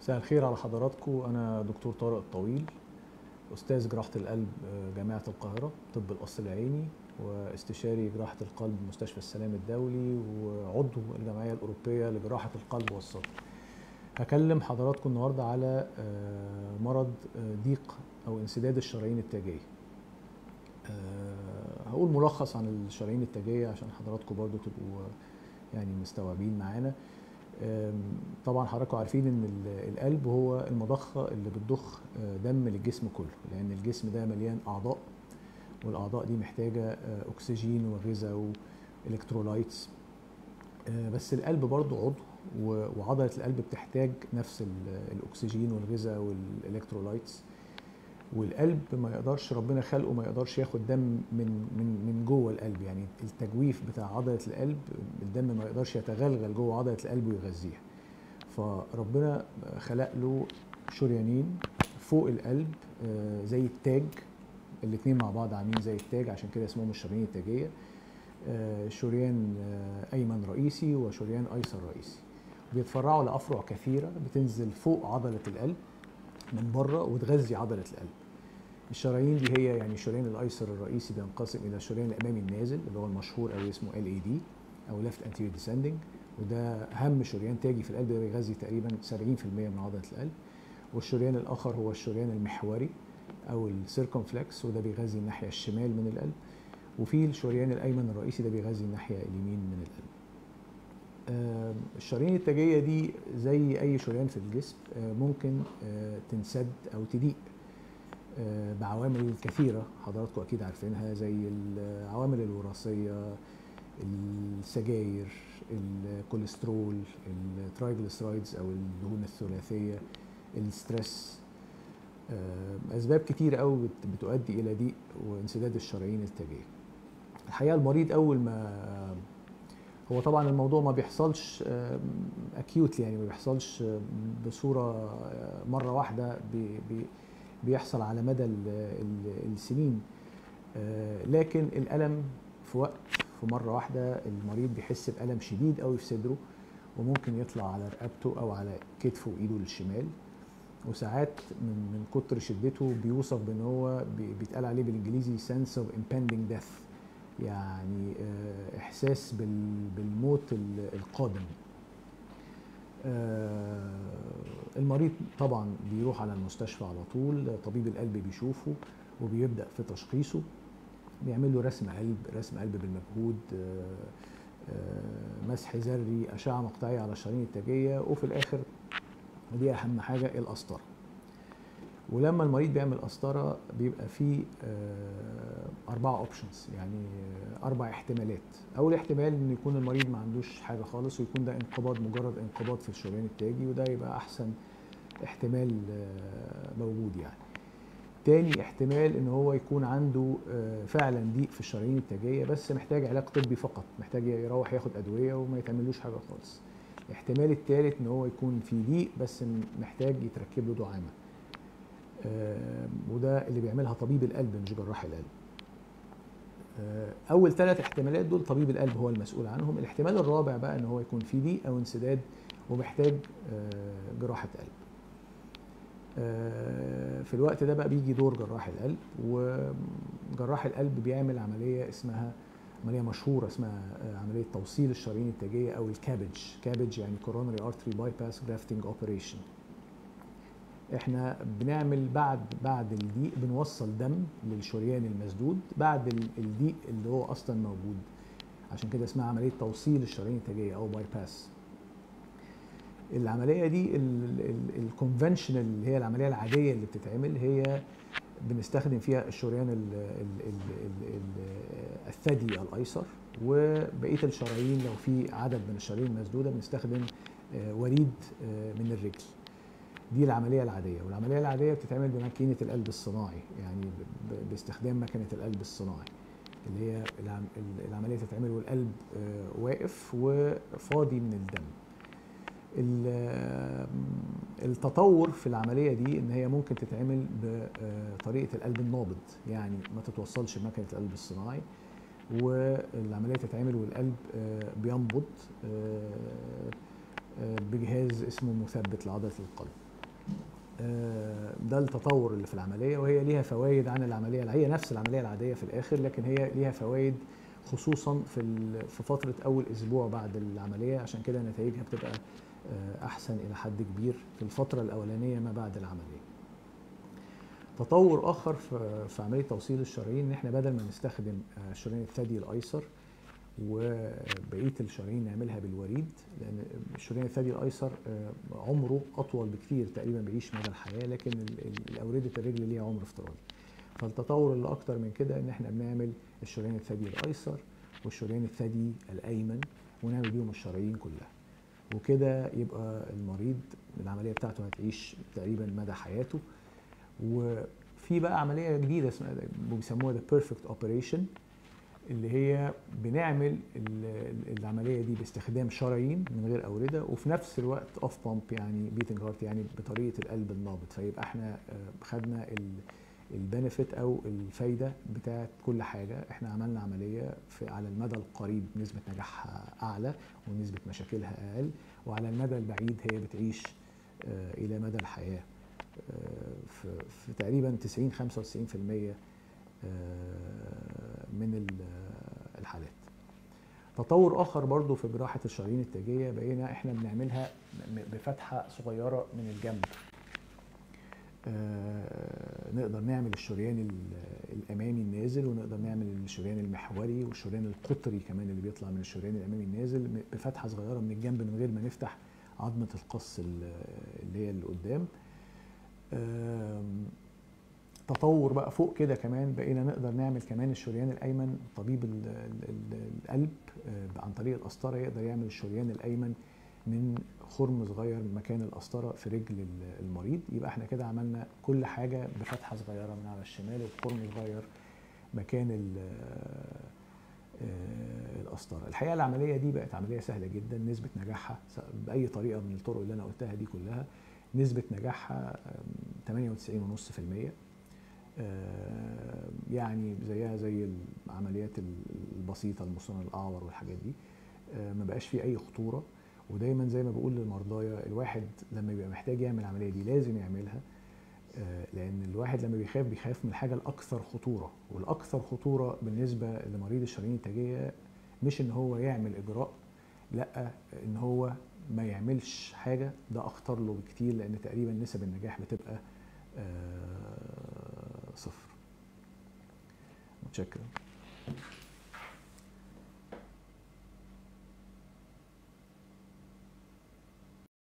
مساء الخير على حضراتكم انا دكتور طارق الطويل استاذ جراحه القلب جامعه القاهره طب القصر العيني واستشاري جراحه القلب بمستشفى السلام الدولي وعضو الجمعيه الاوروبيه لجراحه القلب والصدر هكلم حضراتكم النهارده على مرض ضيق او انسداد الشرايين التاجيه هقول ملخص عن الشرايين التاجيه عشان حضراتكم برضو تبقوا يعني مستوعبين معانا طبعا حضراتكم عارفين ان القلب هو المضخه اللي بتضخ دم للجسم كله لان الجسم ده مليان اعضاء والاعضاء دي محتاجه اكسجين وغذاء والكترولايتس بس القلب برضو عضو وعضله القلب بتحتاج نفس الاكسجين والغذاء والالكترولايتس والقلب ما يقدرش ربنا خلقه ما يقدرش ياخد دم من من من جوه القلب يعني التجويف بتاع عضله القلب الدم ما يقدرش يتغلغل جوه عضله القلب ويغذيها فربنا خلق له شريانين فوق القلب زي التاج الاثنين مع بعض عاملين زي التاج عشان كده اسمهم الشرايين التاجيه شريان ايمن رئيسي وشريان ايسر رئيسي بيتفرعوا لافرع كثيره بتنزل فوق عضله القلب من بره وتغذي عضله القلب الشرايين دي هي يعني الشريان الايسر الرئيسي بينقسم الى الشريان الامامي النازل اللي هو المشهور قوي اسمه ال اي دي او ليفت انتيريور ديسندنج وده اهم شريان تاجي في القلب بيغذي تقريبا 70% من عضله القلب والشريان الاخر هو الشريان المحوري او السيركمفلكس وده بيغذي الناحيه الشمال من القلب وفي الشريان الايمن الرئيسي ده بيغذي الناحيه اليمين من القلب الشرايين التاجيه دي زي اي شريان في الجسم ممكن تنسد او تضيق بعوامل كثيره حضراتكم اكيد عارفينها زي العوامل الوراثيه السجاير الكوليسترول الترايجليسرايدز او الدهون الثلاثيه الستريس اسباب كتير قوي بتؤدي الى ضيق وانسداد الشرايين التاجيه الحقيقه المريض اول ما هو طبعا الموضوع ما بيحصلش اكيوتلي يعني ما بيحصلش بصوره مره واحده بي بي بيحصل على مدى السنين لكن الالم في وقت في مره واحده المريض بيحس بالم شديد قوي في صدره وممكن يطلع على رقبته او على كتفه وايده الشمال وساعات من من كتر شدته بيوصف بان هو بيتقال عليه بالانجليزي sense of impending death يعني احساس بالموت القادم المريض طبعا بيروح على المستشفى على طول طبيب القلب بيشوفه وبيبدا في تشخيصه بيعمل له رسم قلب رسم قلب بالمجهود مسح ذري اشعه مقطعيه على الشرايين التاجيه وفي الاخر ودي اهم حاجه القسطره ولما المريض بيعمل قسطره بيبقى فيه أربعة أوبشنز يعني أربع احتمالات أول احتمال إن يكون المريض ما عندوش حاجة خالص ويكون ده انقباض مجرد انقباض في الشريان التاجي وده يبقى أحسن احتمال موجود يعني تاني احتمال ان هو يكون عنده فعلا ضيق في الشرايين التاجيه بس محتاج علاج طبي فقط محتاج يروح ياخد ادويه وما يتعملوش حاجه خالص الاحتمال الثالث ان هو يكون في ضيق بس محتاج يتركب له دعامه آه وده اللي بيعملها طبيب القلب مش جراح القلب آه اول ثلاث احتمالات دول طبيب القلب هو المسؤول عنهم الاحتمال الرابع بقى ان هو يكون في ضيق او انسداد ومحتاج آه جراحه قلب في الوقت ده بقى بيجي دور جراح القلب وجراح القلب بيعمل عمليه اسمها عمليه مشهوره اسمها عمليه توصيل الشرايين التاجيه او الكابج كابج يعني coronary artery bypass grafting operation احنا بنعمل بعد بعد الضيق بنوصل دم للشريان المسدود بعد الضيق اللي هو اصلا موجود عشان كده اسمها عمليه توصيل الشرايين التاجيه او باي باس العمليه دي الكونفنشنال اللي هي العمليه العاديه اللي بتتعمل هي بنستخدم فيها الشريان ال ال ال الثدي الايسر وبقيه الشرايين لو في عدد من الشرايين المسدوده بنستخدم وريد من الرجل دي العمليه العاديه والعمليه العاديه بتتعمل بماكينه القلب الصناعي يعني باستخدام مكنه القلب الصناعي اللي هي العمليه تتعمل والقلب واقف وفاضي من الدم التطور في العمليه دي ان هي ممكن تتعمل بطريقه القلب النابض يعني ما تتوصلش بمكنه القلب الصناعي والعمليه تتعمل والقلب بينبض بجهاز اسمه مثبت لعضله القلب آه، ده التطور اللي في العمليه وهي ليها فوائد عن العمليه هي نفس العمليه العاديه في الاخر لكن هي ليها فوائد خصوصا في ال- في فتره اول اسبوع بعد العمليه عشان كده نتائجها بتبقى آه، احسن الى حد كبير في الفتره الاولانيه ما بعد العمليه. تطور اخر في في عمليه توصيل الشرايين ان احنا بدل ما نستخدم آه، شريان الثدي الايسر وبقيه الشرايين نعملها بالوريد لان الشريان الثدي الايسر آه، عمره اطول بكتير تقريبا بيعيش مدى الحياه لكن ال- ال- الاورده الرجل ليها عمر افتراضي فالتطور اللي اكتر من كده ان احنا بنعمل الشريان الثدي الايسر والشريان الثدي الايمن ونعمل بيهم الشرايين كلها وكده يبقى المريض العمليه بتاعته هتعيش تقريبا مدى حياته وفي بقى عمليه جديده اسمها بيسموها ذا بيرفكت اوبريشن اللي هي بنعمل ال- ال- العمليه دي باستخدام شرايين من غير اورده وفي نفس الوقت اوف بامب يعني بيتنج هارت يعني بطريقه القلب النابض فيبقى احنا آه، خدنا البنفيت او الفايده بتاعت كل حاجه احنا عملنا عمليه في على المدى القريب نسبه نجاحها اعلى ونسبه مشاكلها اقل وعلى المدى البعيد هي بتعيش آه، الى مدى الحياه آه، في في تقريبا 90 95% آه، من ال- الحالات تطور اخر برضو في جراحه الشرايين التاجيه بقينا احنا بنعملها م- بفتحه صغيره من الجنب آه، نقدر نعمل الشريان ال- الامامي النازل ونقدر نعمل الشريان المحوري والشريان القطري كمان اللي بيطلع من الشريان الامامي النازل م- بفتحه صغيره من الجنب من غير ما نفتح عظمه القص ال- اللي هي اللي قدام آم، تطور بقى فوق كده كمان بقينا نقدر نعمل كمان الشريان الايمن طبيب ال- ال- ال- القلب آه، عن طريق القسطره يقدر يعمل الشريان الايمن من خرم صغير مكان القسطره في رجل ال- المريض يبقى احنا كده عملنا كل حاجه بفتحه صغيره من على الشمال وبخرم صغير مكان ال- آه، القسطره الحقيقه العمليه دي بقت عمليه سهله جدا نسبه نجاحها س- باي طريقه من الطرق اللي انا قلتها دي كلها نسبه نجاحها آم، 98.5% آه، يعني زيها زي العمليات البسيطه المصنع الاعور والحاجات دي آه، ما بقاش فيه اي خطوره ودايما زي ما بقول للمرضايا الواحد لما يبقى محتاج يعمل العمليه دي لازم يعملها آه، لان الواحد لما بيخاف بيخاف من الحاجه الاكثر خطوره والاكثر خطوره بالنسبه لمريض الشرايين التاجيه مش ان هو يعمل اجراء لا ان هو ما يعملش حاجه ده اخطر له بكتير لان تقريبا نسب النجاح بتبقى آه، صفر متشكر